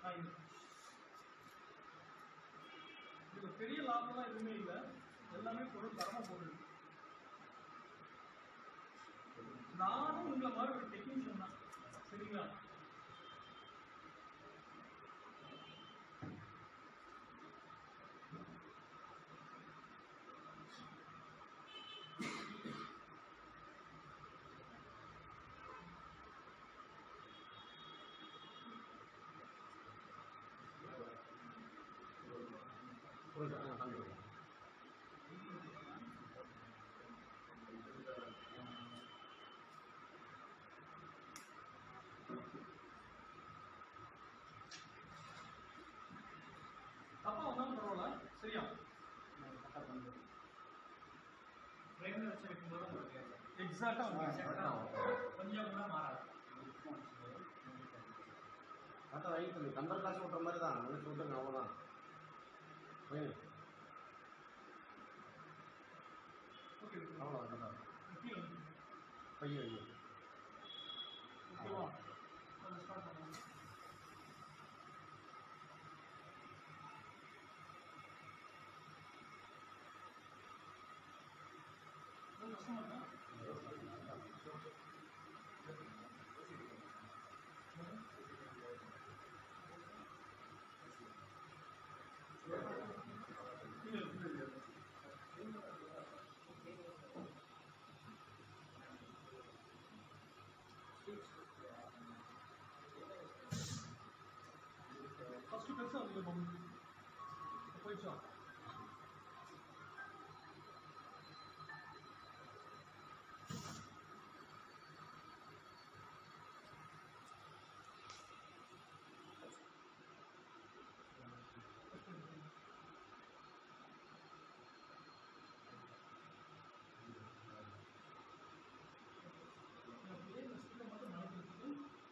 சாய்ந்து இதுல பெரிய லாபம்லாம் எதுவுமே இல்லை எல்லாமே பொருள் தரமா போகுது நானும் உங்களை மாதிரி ஒரு டெக்னீஷியன் தான் சரிங்களா தப்பா வந்தாலும் பரவாயில்ல சரியா ஃப்ரேமில் வச்சு வைக்கும்போது உங்களுக்கு எக்ஸாக்டா கொஞ்சம் கூட மாறாது கரெக்டாக வாங்கி சொல்லி கம்பர் காசு விட்ற மாதிரி தான் நினைச்சு விட்டுருங்க அவ்வளோதான் ஃபைனல் ஓகே அவ்வளோ கரெக்டாக கீழே வந்து. பையன் வைங்க ஓகேவா அதை ஸ்டார்ட் பண்ணலாம் ரொம்ப கஷ்டமா இருக்கா ஃபர்ஸ்ட் பெருசா வந்து பம்பு போயிடுச்சா அப்படியே இந்த ஸ்கூலை மட்டும் நடந்துட்டு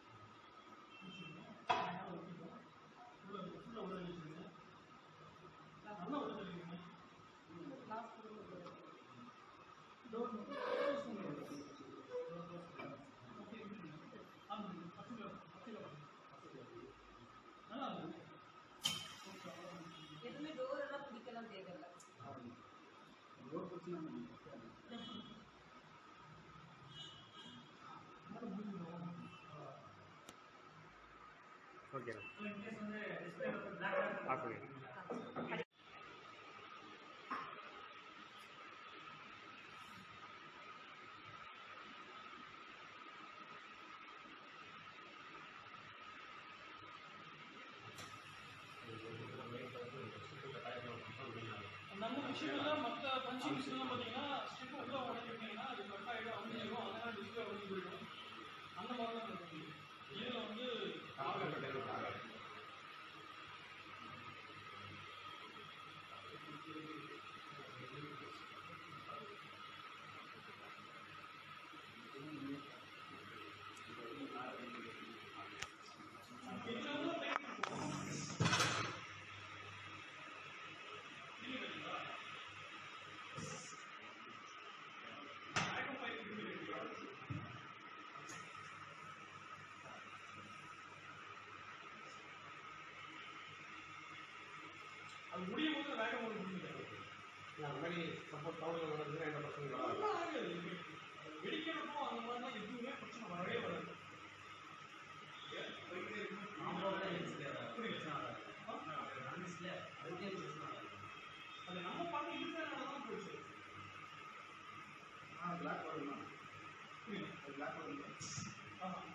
உள்ள உள்ள உள்ள வச்சுருங்க நல்லா உள்ள வச்சுருக்கீங்க டோர் ஓகே ஆமாம் பத்து பத்து நல்லா இருக்கு எதுவுமே டோர் எல்லாம் பிடிக்கலாம் தேவையில்ல நல்லா முடிஞ்சிடும் ஓகே இன்கேஸ் வந்து டிஸ்பிளே வந்து பிளாக் ஆஃப் பண்ணி நம்ம மிஷினில் மற்ற பஞ்சிங் மிஷின்லாம் பார்த்தீங்கன்னா ஸ்டிப் உள்ள உடஞ்சிருக்கீங்கன்னா அது கட் ஆகிடும் அமைஞ்சிடும் அதனால டிஸ்பிளே உடஞ்சி போயிடும் அந்த மாதிரி தான் இருக்கு இதில் வந்து இதில் வந்து டைம் இருக்கும் இல்லை இல்லைங்களா வேகம் பைப் இல்லைங்களா அது முடியும் போது வேகம் ஒரு முடியும் அந்த மாதிரி சப்போஸ் டவுனில் நடந்துச்சுன்னா எந்த பிரச்சனையும் வராது ஒன்றும் ஆகாது வெடிக்கிறப்போ அந்த மாதிரிலாம் எதுவுமே பிரச்சனை வரவே வராது அது நம்ம பண்ண இருக்கிறதுனால தான் போயிடுச்சு ஆ பிளாக் வருமா புரியுது பிளாக் வருமா ஆமாம்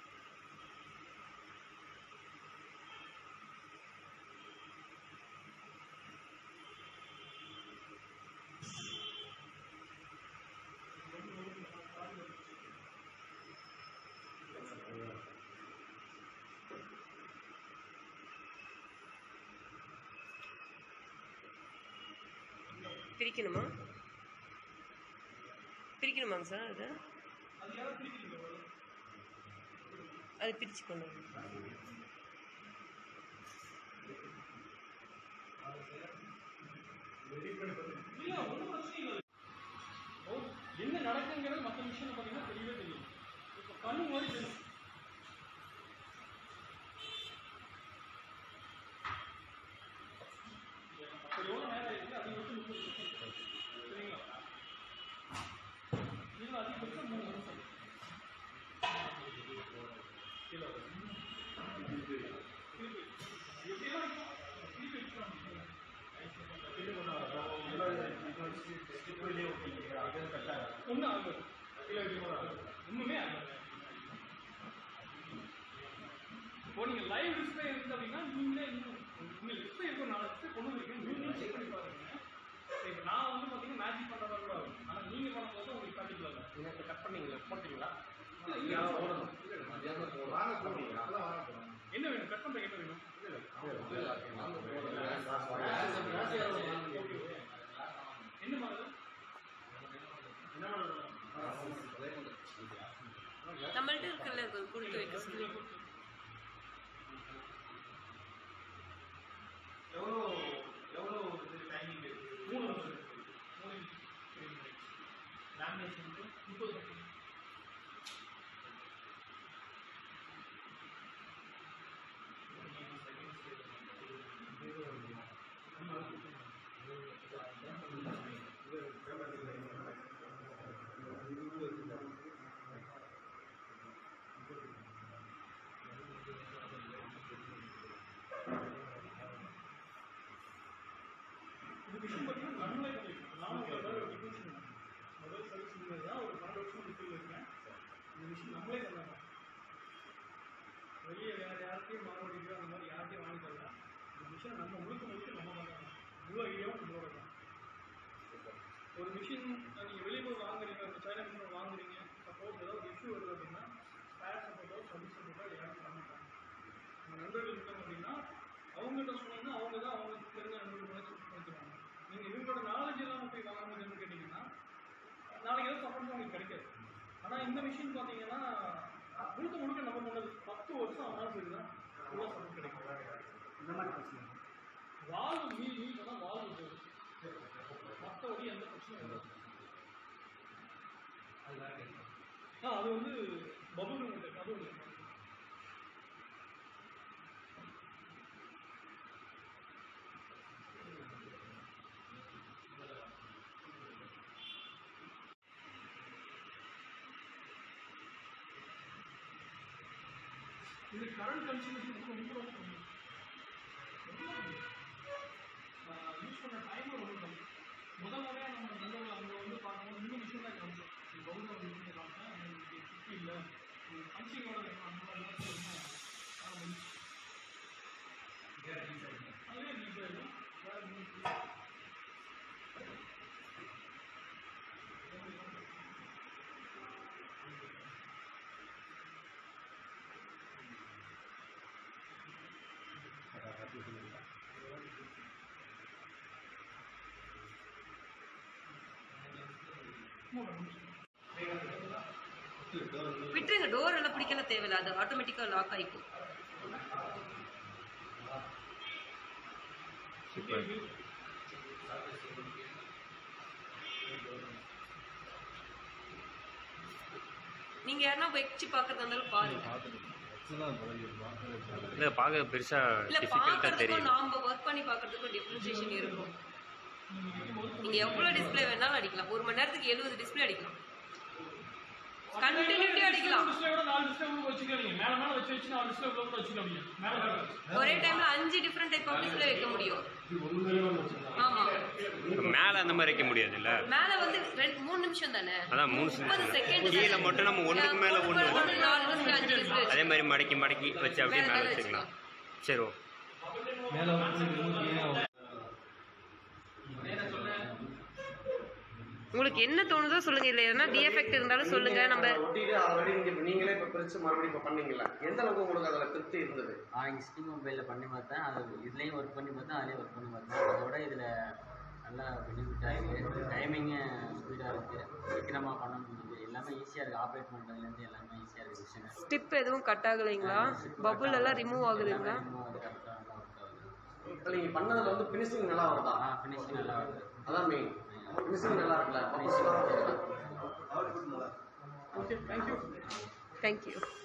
பிரிக்கணுமா பிரிக்கணுமாங்க சார் அது அது யாரும் பிரிக்கிறீங்க அது பிரித்து கொண்டு வாங்க. இல்ல ஒன்றும் பிரச்சனை இல்லை ஓ, என்ன நடக்குங்கிறது மற்ற விஷயம் பார்த்தீங்கன்னா தெரியவே தெரியும் இப்போ கண்ணு மாதிரி தெரியும் லைவ் டிஸ்பிளே இருக்கு அப்படின்னா நீங்களே இன்னும் உங்க டிஸ்பிளே இருக்கும் நாலு டிஸ்பிளே கொண்டு வந்திருக்கீங்க நீங்களே செக் பண்ணி பாருங்க இப்போ நான் வந்து பார்த்தீங்கன்னா மேஜிக் பண்ணுற மாதிரி கூட ஆகும் ஆனால் நீங்கள் பண்ணும்போது உங்களுக்கு ப்ராக்டிக்கல் இல்லை நீங்கள் கட் பண்ணீங்களா போட்டீங்களா இல்ல, இல்ல. நான் போடணும் வாங்க போட்டீங்களா என்ன வேணும் கட் பண்ணுற என்ன வேணும் என்ன மாதிரி நம்மள்ட்ட இருக்குல்ல அது கொடுத்து வைக்க சொல்லி எவ்வளோ எவ்வளோ இது டைமிங் மூணு வருஷம் மூணு லேமினேஷனுக்கு முப்பது வருஷம் இது விஷயம் பார்த்தீங்கன்னா நம்மளே பண்ணிருக்கோம் நானும் ஒரு தடவை ஒரு டெக்னீஷியன் முதல் சர்வீஸ் இன்ஜினியர் தான் ஒரு பன்னெண்டு வருஷம் டிஃபீல் இருக்கேன் இந்த விஷயம் நம்மளே பண்ணலாம் வெளியே வேற யார்கிட்டையும் மாறுபடிக்கோ அந்த மாதிரி யார்கிட்டையும் வாங்கி தரல இந்த விஷயம் நம்ம முழுக்க முழுக்க நம்ம பண்ணலாம் முழு ஐடியாவும் நம்மளோட தான் ஒரு மிஷின் நீங்கள் வெளியே போய் வாங்குறீங்க ஒரு சைனா மிஷின் வாங்குறீங்க சப்போஸ் ஏதாவது இஷ்யூ வருது அப்படின்னா ஸ்பேர் சப்போர்ட்டோ சர்வீஸ் சப்போர்ட்டோ யாரும் பண்ண மாட்டாங்க உங்கள் நண்பர்கள் இருக்காங்க அப்படின்னா அவங்ககிட்ட சொன்னீங்கன்னா அவங்க தான் அவங்களுக்கு தெரிஞ்ச நண்பர்கள் கூட செக் பண்ணிக்கிறாங்க நீங்கள் இவங்களோட நாலேஜ் எல்லாம் போய் வாங்குறதுன்னு கேட்டிங்கன்னா நாளைக்கு ஏதாவது சப்போர்ட் உங்களுக்கு கிடைக்காது ஆனால் இந்த மிஷின் பார்த்தீங்கன்னா முழுக்க முழுக்க நம்ம பண்ணது பத்து வருஷம் ஆனாலும் சரி தான் ஃபுல்லாக சப்போர்ட் கிடைக்கும் இந்த மாதிரி பிரச்சனை வால்வு மீ மீ சொன்னால் வால்வு போகுது மற்றபடி எந்த பிரச்சனையும் இல்லை ஆ அது வந்து பபுள் அது ஒன்று இது கரண்ட் கன்சூமேஷன் ரொம்ப ரொம்ப ரொம்ப கம்மி யூஸ் பண்ண டைம் ரொம்ப கம்மி முதல் முறையாக நம்ம நண்பர்கள் அங்கே வந்து பார்க்கும்போது இன்னும் விஷயம் தான் காமிச்சோம் இது பவுல் ஒரு விஷயம் காமிச்சேன் உங்களுக்கு சுற்றி இல்லை பஞ்சிங்கோட வேணும் அந்த மாதிரி தான் அதுவே டீசல் இருக்கும் வேறு ஒன்றும் விட்டுருங்க டோர் எல்லாம் பிடிக்கல தேவையில்ல அது ஆட்டோமேட்டிக்காக லாக் ஆயிக்கும் நீங்க யாருன்னா வச்சு பாக்குறதா இருந்தாலும் பாருங்க இல்லை பார்க்க பெருசாக இல்ல டிஃபிகல்ட்டாக பாக்குறதுக்கும் தெரியும் நாம ஒர்க் பண்ணி பாக்குறதுக்கும் டிஃபரன்சியேஷன் இருக்கும் நீங்க எவ்வளவு டிஸ்ப்ளே வேணாலும் அடிக்கலாம் ஒரு மணி நேரத்துக்கு எழுபது டிஸ்ப்ளே அடிக்கலாம் கண்டினியூட்டி அடிக்கலாம் டிஸ்பிளே கூட நாலு டிஸ்பிளே கூட வச்சுக்காதீங்க மேல மேல வச்சு வச்சு நாலு டிஸ்பிளே கூட வச்சுக்காதீங்க மேல மேல ஒரே டைம்ல அஞ்சு டிஃப்ரெண்ட் டைப் ஆஃப் டிஸ்ப்ளே வைக்க முடியும் ஆமா மேலே அந்த மாதிரி வைக்க முடியாதுல்ல மேல வந்து ரெண்டு மூணு நிமிஷம் தானே அதான் மூணு முப்பது செகண்ட் கீழே மட்டும் நம்ம ஒண்ணுக்கு மேல ஒண்ணு ஒன்று நாலு டிஸ்ப்ளே அஞ்சு டிஸ்ப்ளே அதே மாதிரி மடக்கி மடக்கி வச்சு அப்படியே மேல மேலே மேல வச்சுக்கலாம் சரி ஓ உங்களுக்கு என்ன தோணுதோ சொல்லுங்க இல்ல எதனா டிஎஃபெக்ட் இருந்தாலும் சொல்லுங்க நம்ம ஒட்டிட்டு ஆல்ரெடி நீங்க நீங்களே இப்ப பிரிச்சு மறுபடியும் இப்ப பண்ணீங்கல்ல எந்த அளவுக்கு உங்களுக்கு அதுல திருப்தி இருந்தது நான் இங்கே சிட்டி மொபைலில் பண்ணி பார்த்தேன் அது இதுலேயும் ஒர்க் பண்ணி பார்த்தேன் அதுலேயும் ஒர்க் பண்ணி பார்த்தேன் அதோட இதில் நல்லா பெனிஃபிட்டாக இருக்குது டைமிங்கு ஸ்பீடாக இருக்குது சீக்கிரமாக பண்ண முடியுது எல்லாமே ஈஸியாக இருக்குது ஆப்ரேட் பண்ணுறதுலேருந்து எல்லாமே ஈஸியாக இருக்குது மிஷினை ஸ்டிப் எதுவும் கட் ஆகலைங்களா பபுள் எல்லாம் ரிமூவ் ஆகுதுங்களா கரெக்டாக நல்லா ஒர்க் ஆகுது இப்ப நீங்க பண்ணதுல வந்து பினிஷிங் நல்லா வருதா ஆ ஃபினிஷிங் நல்லா வருது அதான் மெயின் பினிஷிங் நல்லா இருக்குல்ல Finishing நல்லா ஓகே தேங்க்யூ தேங்க்யூ